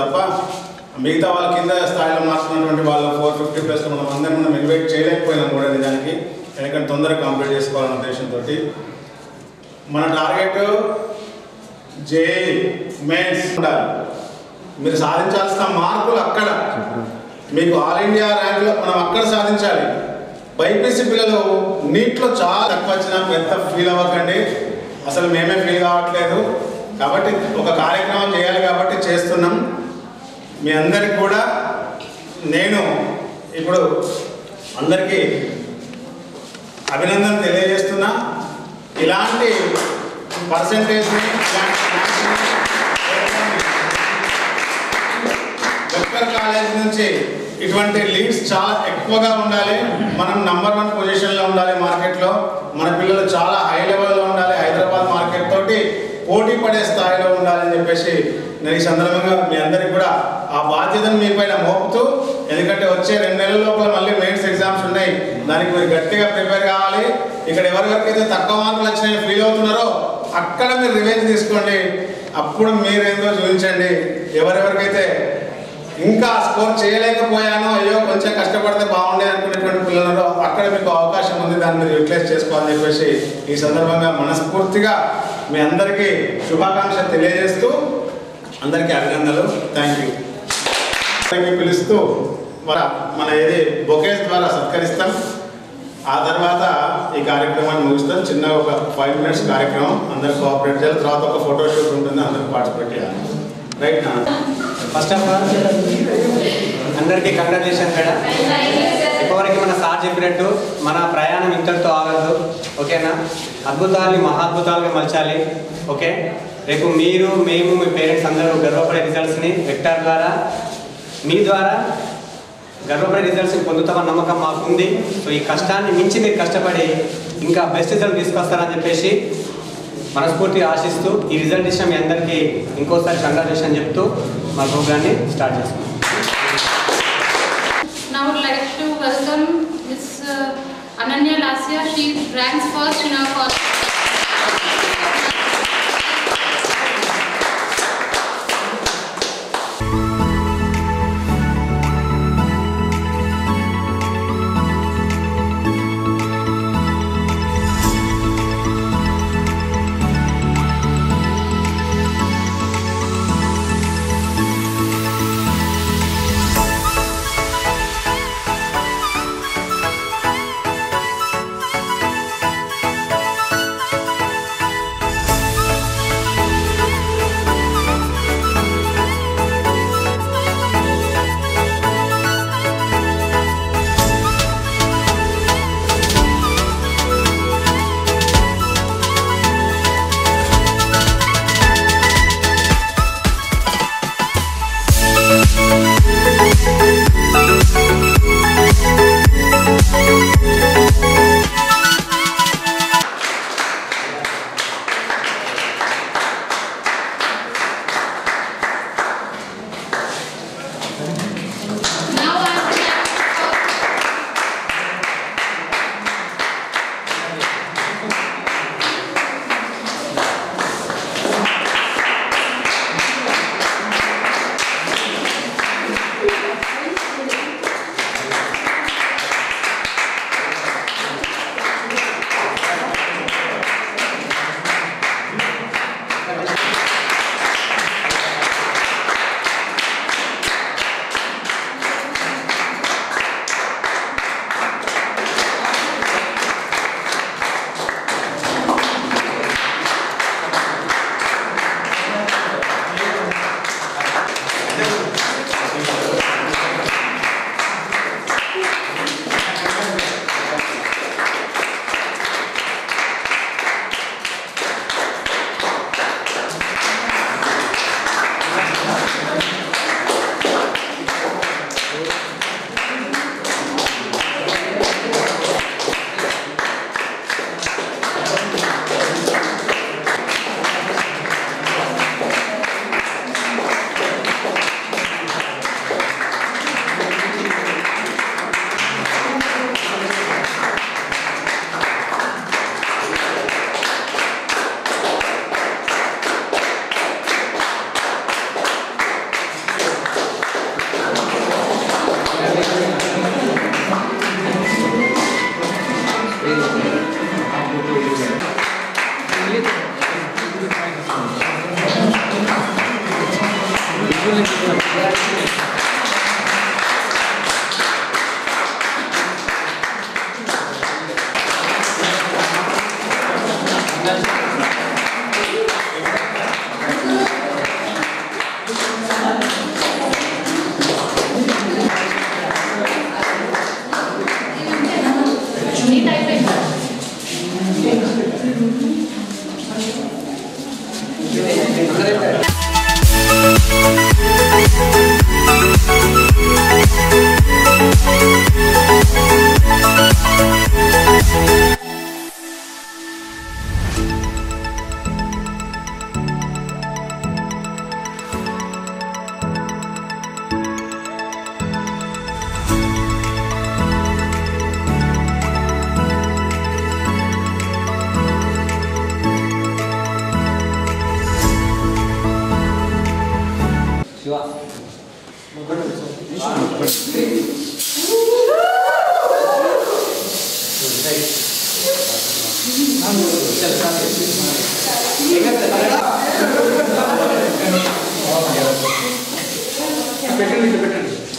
తప్ప మిగతా వాళ్ళ కింద స్థాయిలో మార్చుకున్నటువంటి వాళ్ళ ఫోర్ ఫిఫ్టీ ప్లస్ మనం అందరం మనం ఇన్వైట్ చేయలేకపోయినాం కూడా నిజానికి ఎందుకంటే తొందరగా కంప్లీట్ చేసుకోవాలనే ఉద్దేశంతో మన టార్గెట్ జే మెయిన్స్ ఉండాలి మీరు సాధించాల్సిన మార్కులు అక్కడ మీకు ఆల్ ఇండియా ర్యాంకులో మనం అక్కడ సాధించాలి బైపీసీ పిల్లలు నీట్లో చాలా తక్కువ వచ్చినా పెద్ద ఫీల్ అవ్వకండి అసలు మేమే ఫీల్ కావట్లేదు కాబట్టి ఒక కార్యక్రమం చేయాలి కాబట్టి చేస్తున్నాం మీ అందరికి కూడా నేను ఇప్పుడు అందరికీ అభినందన తెలియజేస్తున్నా ఇలాంటి పర్సంటేజ్ని డాక్టర్ కాలేజ్ నుంచి ఇటువంటి లీడ్స్ చాలా ఎక్కువగా ఉండాలి మనం నంబర్ వన్ పొజిషన్లో ఉండాలి మార్కెట్లో మన పిల్లలు చాలా హై లెవెల్లో ఉండాలి హైదరాబాద్ మార్కెట్ తోటి పోటీ పడే స్థాయిలో ఉండాలని చెప్పేసి నేను ఈ సందర్భంగా మీ అందరికి కూడా ఆ బాధ్యతను మీ పైన మోపుతూ ఎందుకంటే వచ్చే రెండు నెలల లోపల మళ్ళీ మెయిన్స్ ఎగ్జామ్స్ ఉన్నాయి దానికి మీరు గట్టిగా ప్రిపేర్ కావాలి ఇక్కడ ఎవరెవరికైతే తక్కువ మార్కులు వచ్చినాయో ఫీల్ అవుతున్నారో అక్కడ మీరు రివెంజ్ తీసుకోండి అప్పుడు మీరేందో చూపించండి ఎవరెవరికైతే ఇంకా స్కోర్ చేయలేకపోయాను అయ్యో కొంచెం కష్టపడితే బాగుండే అనుకునేటువంటి పిల్లలు అక్కడ మీకు అవకాశం ఉంది దాన్ని మీరు యూటిలైజ్ చేసుకోవాలని చెప్పేసి ఈ సందర్భంగా మనస్ఫూర్తిగా మీ అందరికీ శుభాకాంక్షలు తెలియజేస్తూ అందరికీ అభినందనలు థ్యాంక్ యూ అందరికీ పిలుస్తూ మన మన ఏది బొకేస్ ద్వారా సత్కరిస్తాం ఆ తర్వాత ఈ కార్యక్రమాన్ని ముగిస్తాం చిన్న ఒక ఫైవ్ మినిట్స్ కార్యక్రమం అందరు కోఆపరేట్ చేయాలి తర్వాత ఒక ఫోటో షూట్ ఉంటుంది అందరూ పార్టిసిపేట్ చేయాలి రైట్ నా ఫస్ట్ ఆఫ్ ఆల్ అందరికీ కంగ్రాచులేషన్ మేడం ఇప్పటివరకు మన సార్ చెప్పినట్టు మన ప్రయాణం ఇంతటితో ఆగదు ఓకేనా అద్భుతాల్ని మహాద్భుతాలుగా మలచాలి ఓకే రేపు మీరు మేము మీ పేరెంట్స్ అందరూ గర్వపడే రిజల్ట్స్ని వెక్టార్ ద్వారా మీ ద్వారా గర్వపడే రిజల్ట్స్ని పొందుతామన్న నమ్మకం మాకుంది సో ఈ కష్టాన్ని మించి మీరు కష్టపడి ఇంకా బెస్ట్ రిజల్ట్ తీసుకొస్తారని చెప్పేసి మనస్ఫూర్తిగా ఆశిస్తూ ఈ రిజల్ట్ ఇచ్చిన మీ అందరికీ ఇంకోసారి కంగ్రాచులేషన్ చెప్తూ మా ప్రోగ్రాన్ని స్టార్ట్ చేస్తాం Now I would like to welcome Ms. uh, Ananya Lasya. She ranks first in our college. Thank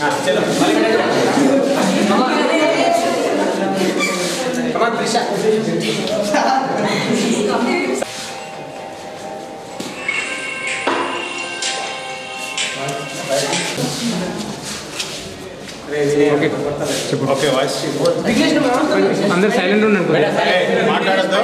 చలో మళ్ళీ కమాన్ త్రిష ఓకే వాయిస్ అందరు సైలెంట్ ఉండండి కొంచెం. మాట్లాడద్దు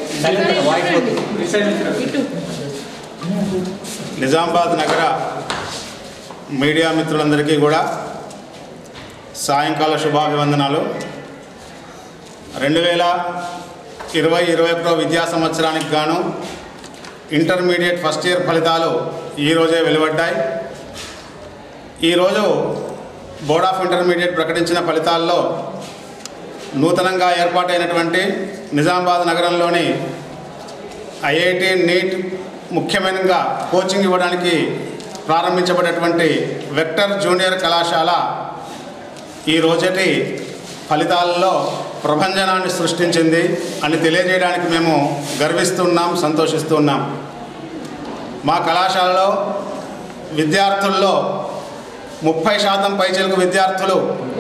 నిజామాబాద్ నగర మీడియా మిత్రులందరికీ కూడా సాయంకాల శుభాభివందనాలు రెండు వేల ఇరవై ఇరవై ఒకటో విద్యా సంవత్సరానికి గాను ఇంటర్మీడియట్ ఫస్ట్ ఇయర్ ఫలితాలు ఈరోజే వెలువడ్డాయి ఈరోజు బోర్డ్ ఆఫ్ ఇంటర్మీడియట్ ప్రకటించిన ఫలితాల్లో నూతనంగా ఏర్పాటైనటువంటి నిజామాబాద్ నగరంలోని ఐఐటి నీట్ ముఖ్యమైనగా కోచింగ్ ఇవ్వడానికి ప్రారంభించబడినటువంటి వెక్టర్ జూనియర్ కళాశాల ఈ రోజటి ఫలితాలలో ప్రభంజనాన్ని సృష్టించింది అని తెలియజేయడానికి మేము గర్విస్తున్నాం సంతోషిస్తున్నాం మా కళాశాలలో విద్యార్థుల్లో ముప్పై శాతం పైచిలకు విద్యార్థులు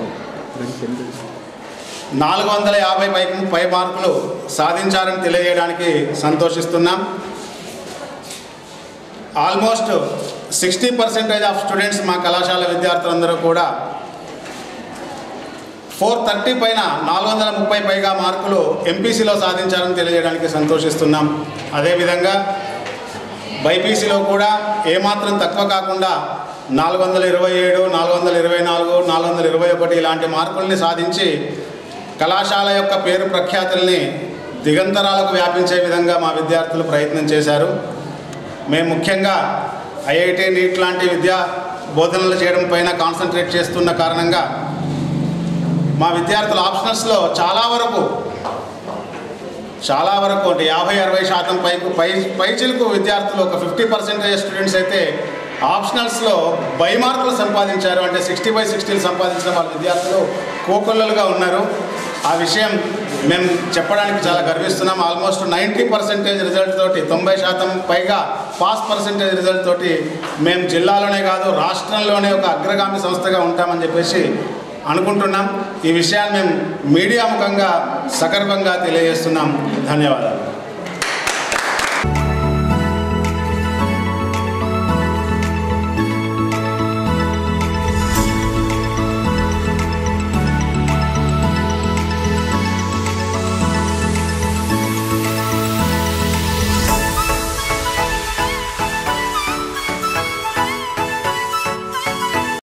నాలుగు వందల యాభై పై పై మార్కులు సాధించారని తెలియజేయడానికి సంతోషిస్తున్నాం almost sixty percentage of students మా కళాశాల విద్యార్థులందరూ కూడా ఫోర్ థర్టీ పైన నాలుగు వందల ముప్పై పైగా మార్కులు ఎంపీసీలో సాధించారని తెలియజేయడానికి సంతోషిస్తున్నాం అదేవిధంగా బైపీసీలో కూడా ఏమాత్రం తక్కువ కాకుండా నాలుగు వందల ఇరవై ఏడు నాలుగు వందల ఇరవై నాలుగు నాలుగు వందల ఇరవై ఒకటి ఇలాంటి మార్కుల్ని సాధించి కళాశాల యొక్క పేరు ప్రఖ్యాతుల్ని దిగంతరాలకు వ్యాపించే విధంగా మా విద్యార్థులు ప్రయత్నం చేశారు మేము ముఖ్యంగా ఐఐటి నీట్ లాంటి విద్యా బోధనలు చేయడం పైన కాన్సన్ట్రేట్ చేస్తున్న కారణంగా మా విద్యార్థుల ఆప్షనల్స్లో చాలా వరకు చాలా వరకు అంటే యాభై అరవై శాతం పైకు పై పైచిలకు విద్యార్థులు ఒక ఫిఫ్టీ పర్సెంటేజ్ స్టూడెంట్స్ అయితే ఆప్షనల్స్లో బై మార్కులు సంపాదించారు అంటే సిక్స్టీ బై సిక్స్టీలు సంపాదించిన వాళ్ళ విద్యార్థులు కోకొల్లలుగా ఉన్నారు ఆ విషయం మేము చెప్పడానికి చాలా గర్విస్తున్నాం ఆల్మోస్ట్ నైంటీ పర్సెంటేజ్ రిజల్ట్ తోటి తొంభై శాతం పైగా పాస్ పర్సెంటేజ్ రిజల్ట్ తోటి మేము జిల్లాలోనే కాదు రాష్ట్రంలోనే ఒక అగ్రగామి సంస్థగా ఉంటామని చెప్పేసి అనుకుంటున్నాం ఈ విషయాన్ని మేము మీడియా ముఖంగా సగర్వంగా తెలియజేస్తున్నాం ధన్యవాదాలు